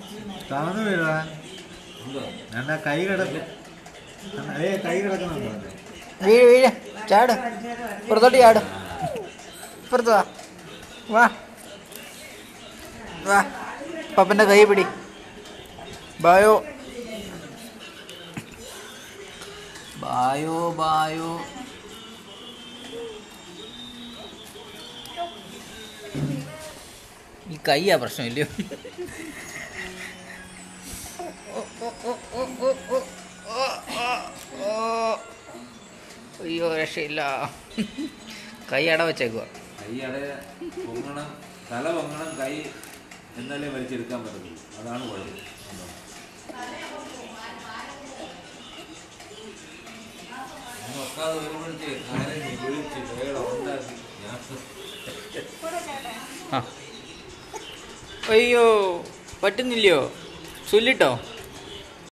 താന്ന് വീഴാൻ എന്തോ എന്നാ കൈ കിടക്ക് ഏ കൈ കിടക്കുന്നുണ്ടോ അതിന്റെ? വീഴ് വീഴ് ചാട് പുറത്തോട്ട് ചാട് പുറത്ത് വാ വാ വാ പപ്പൻ്റെ കൈ പിടി ബായോ ബായോ ബായോ ഈ കൈയാ പ്രശ്നമില്ലയോ അയ്യോ രക്ഷയില്ല കൈ അട വെച്ചേക്കുക കൈ അട പൊങ്ങണം തല പൊങ്ങണം കൈ എന്നാലേ വലിച്ചെടുക്കാൻ പറ്റത്തുള്ളൂ അതാണ് കുഴപ്പം കണ്ടോ? ഒന്ന് വെക്കാതെ വരുമ്പോഴത്തെ കരഞ്ഞ് വിളിച്ച് ബഹളം ഉണ്ടാക്കി ഞാൻ ആ അയ്യോ പറ്റുന്നില്ലയോ ചൊല്ലിട്ടോ